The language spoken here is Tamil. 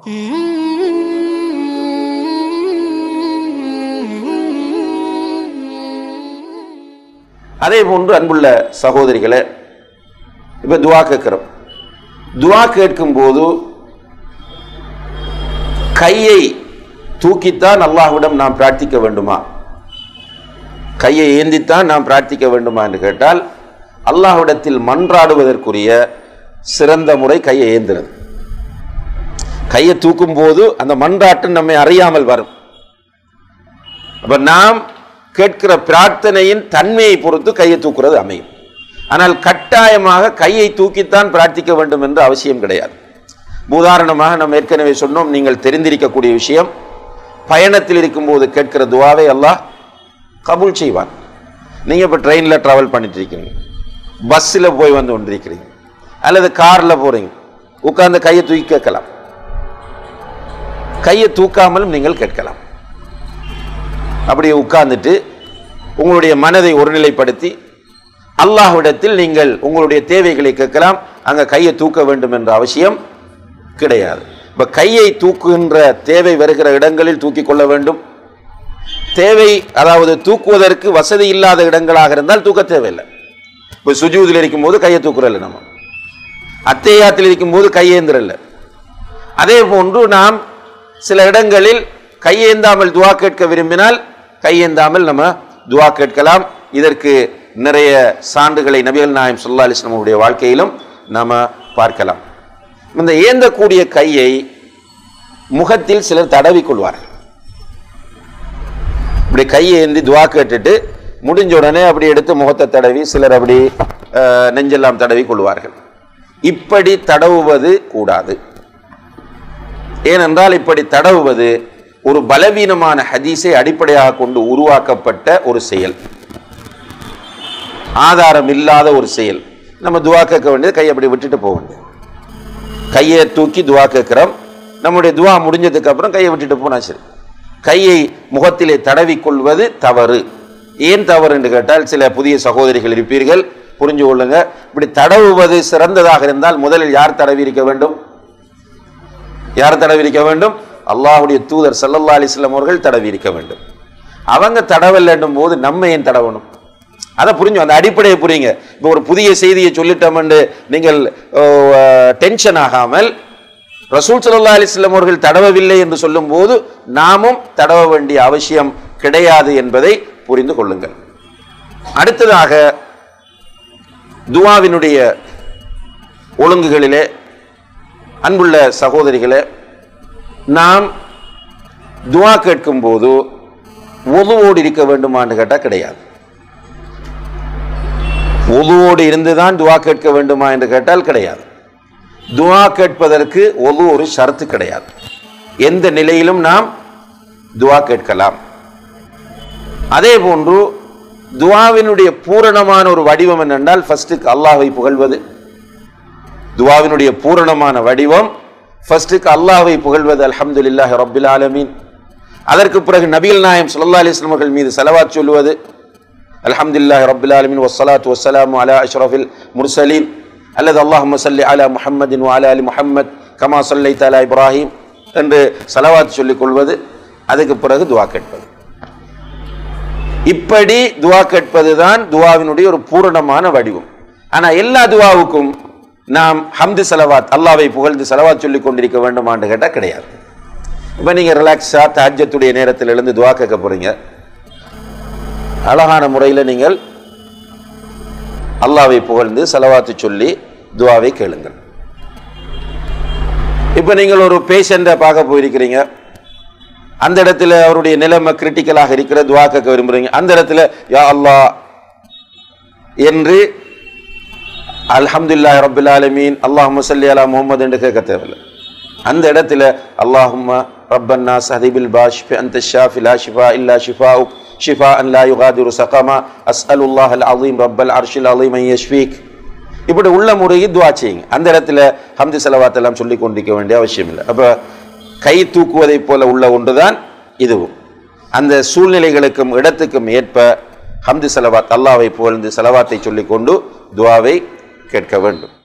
அதே போன்று அன்புள்ள சகோதரிகளே இப்ப துவா கேட்கிறோம் துவா கேட்கும் போது கையை தூக்கித்தான் அல்லாஹ்விடம் நாம் பிரார்த்திக்க வேண்டுமா கையை ஏந்தித்தான் நாம் பிரார்த்திக்க வேண்டுமா என்று கேட்டால் அல்லாஹ்விடத்தில் மன்றாடுவதற்குரிய சிறந்த முறை கையை ஏந்துறது கையை தூக்கும் போது அந்த மன்றாட்டு நம்மை அறியாமல் வரும் அப்ப நாம் கேட்கிற பிரார்த்தனையின் தன்மையை பொறுத்து கையை தூக்குறது அமையும் ஆனால் கட்டாயமாக கையை தூக்கித்தான் பிரார்த்திக்க வேண்டும் என்று அவசியம் கிடையாது உதாரணமாக நம்ம ஏற்கனவே சொன்னோம் நீங்கள் தெரிந்திருக்கக்கூடிய விஷயம் பயணத்தில் இருக்கும்போது கேட்கிற துவாவை அல்லாஹ் கபூல் செய்வான் நீங்கள் இப்போ ட்ரெயினில் ட்ராவல் பண்ணிட்டு இருக்கீங்க பஸ்ஸில் போய் வந்து கொண்டிருக்கிறீங்க அல்லது காரில் போகிறீங்க உட்கார்ந்து கையை தூக்கி கேட்கலாம் கையை தூக்காமலும் நீங்கள் கேட்கலாம் அப்படியே உட்கார்ந்துட்டு உங்களுடைய மனதை ஒருநிலைப்படுத்தி அல்லாஹ்விடத்தில் நீங்கள் உங்களுடைய தேவைகளை கேட்கலாம் அங்க கையை தூக்க வேண்டும் என்ற அவசியம் கிடையாது இப்ப கையை தூக்குகின்ற தேவை வருகிற இடங்களில் தூக்கிக் கொள்ள வேண்டும் தேவை அதாவது தூக்குவதற்கு வசதி இல்லாத இடங்களாக இருந்தால் தூக்க தேவையில்லை இப்போ சுஜூதில் இருக்கும்போது கையை தூக்குறல்ல நம்ம அத்தேயாத்தில் இருக்கும்போது கையேந்திரல்ல அதே போன்று நாம் சில இடங்களில் கையேந்தாமல் துவா கேட்க விரும்பினால் கையேந்தாமல் நம்ம துவா கேட்கலாம் இதற்கு நிறைய சான்றுகளை நபிகள் நாயம் சொல்லா அலிஸ்லமுடைய வாழ்க்கையிலும் நாம பார்க்கலாம் இந்த ஏந்தக்கூடிய கையை முகத்தில் சிலர் தடவிக் கொள்வார்கள் இப்படி கையை ஏந்தி துவா கேட்டுட்டு முடிஞ்ச உடனே அப்படி எடுத்து முகத்தை தடவி சிலர் அப்படி அஹ், நெஞ்செல்லாம் தடவி கொள்வார்கள் இப்படி தடவுவது கூடாது ஏனென்றால் இப்படி தடவுவது ஒரு பலவீனமான ஹதீஸை அடிப்படையாக கொண்டு உருவாக்கப்பட்ட ஒரு செயல் ஆதாரம் இல்லாத ஒரு செயல் நம்ம துவா கேட்க வேண்டியது கையை அப்படி விட்டுட்டு போக வேண்டியது கையை தூக்கி துவா கேட்கிறோம் நம்முடைய துவா முடிஞ்சதுக்கு அப்புறம் கையை விட்டுட்டு போனா சரி கையை முகத்திலே தடவிக் கொள்வது தவறு ஏன் தவறு என்று கேட்டால் சில புதிய சகோதரிகள் இருப்பீர்கள் புரிஞ்சு கொள்ளுங்க இப்படி தடவுவது சிறந்ததாக இருந்தால் முதலில் யார் தடவி இருக்க வேண்டும் யார் தடவி இருக்க வேண்டும் அல்லாஹ்வுடைய தூதர் ஸல்லல்லாஹு அலைஹி வஸல்லம் அவர்கள் தடவி இருக்க வேண்டும் அவங்க தடவலன்னும் போது நம்ம ஏன் தடவணும் அதை புரிஞ்சு அந்த அடிப்படையை புரியுங்க இப்போ ஒரு புதிய செய்தியை சொல்லிட்டோம்னு நீங்கள் டென்ஷன் ஆகாமல் ரசூல் ஸல்லல்லாஹு அலைஹி வஸல்லம் அவர்கள் தடவவில்லை என்று சொல்லும்போது நாமும் தடவ வேண்டிய அவசியம் கிடையாது என்பதை புரிந்து கொள்ளுங்கள் அடுத்ததாக துவாவினுடைய ஒழுங்குகளிலே அன்புள்ள சகோதரிகளே நாம் துவா கேட்கும் போது ஒதுவோடு இருக்க வேண்டுமான்னு கேட்டால் கிடையாது ஒதுவோடு இருந்துதான் துவா கேட்க வேண்டுமா என்று கேட்டால் கிடையாது துவா கேட்பதற்கு ஒது ஒரு ஷரத்து கிடையாது எந்த நிலையிலும் நாம் துவா கேட்கலாம் அதே போன்று துவாவினுடைய பூரணமான ஒரு வடிவம் என்னென்றால் ஃபர்ஸ்ட்டுக்கு அல்லாஹ்வை புகழ்வது துவாவினுடைய பூரணமான வடிவம் ஃபர்ஸ்ட்டுக்கு அல்லாஹ்வை புகழ்வது அல்ஹம்துலில்லாஹி ரப்பில் ஆலமீன் அதற்கு பிறகு நபிகள் நாயம் ஸல்லல்லாஹு அலைஹி வஸல்லம் அவர்கள் மீது ஸலவாத் சொல்லுவது அல்ஹம்துலில்லாஹி ரப்பில் ஆலமீன் வஸ்ஸலாத்து வஸ்ஸலாமு அலா அஷ்ரஃபில் முர்சலீன் அல்லது அல்லாஹும்ம ஸல்லி அலா முஹம்மதின் வ அலா அலி முஹம்மத் கமா ஸல்லைத அலா இப்ராஹிம் என்று ஸலவாத் சொல்லிக் கொள்வது அதுக்கு பிறகு துவா கேட்பது இப்படி துவா கேட்பது தான் துவாவினுடைய ஒரு பூரணமான வடிவம் ஆனா எல்லா துவாவுக்கும் நாம் ஹம்து செலவாத் அல்லாவை புகழ்ந்து செலவாத் சொல்லி கொண்டிருக்க வேண்டுமான்னு கேட்டால் கிடையாது இப்போ நீங்கள் ரிலாக்ஸாக தஹஜத்துடைய நேரத்தில் எழுந்து துவா கேட்க போறீங்க அழகான முறையில் நீங்கள் அல்லாவை புகழ்ந்து செலவாத்து சொல்லி துவாவை கேளுங்கள் இப்போ நீங்கள் ஒரு பேஷண்ட்டை பார்க்க போயிருக்கிறீங்க அந்த இடத்துல அவருடைய நிலைமை கிரிட்டிக்கலாக இருக்கிற துவா கேட்க விரும்புறீங்க அந்த இடத்துல யா அல்லாஹ் என்று அல்ஹம்துலில்லாஹி ரப்பில் ஆலமீன் அல்லாஹும்ம ஸல்லி அலா முஹம்மது என்று கேட்க தேவையில்லை அந்த இடத்துல அல்லாஹும்ம ரப்பன்னா சஹதிபில் பாஷ் அந்த ஷாஃபி லா ஷிஃபா இல்லா ஷிஃபாஉக் ஷிஃபா அன் லா யுகாதிரு சகமா அஸ்அலுல்லாஹ் அல் அலீம் ரப்பல் அர்ஷில் அலீம் ஐ யஷ்ஃபீக் இப்படி உள்ள முறையை துவா செய்யுங்க அந்த இடத்துல ஹம்து செலவாத் எல்லாம் சொல்லி கொண்டிருக்க வேண்டிய அவசியம் இல்லை அப்போ கை தூக்குவதைப் போல உள்ள ஒன்றுதான் இதுவும் அந்த சூழ்நிலைகளுக்கும் இடத்துக்கும் ஏற்ப ஹம்து செலவாத் அல்லாவை புகழ்ந்து செலவாத்தை சொல்லிக்கொண்டு துவாவை கேட்க வேண்டும்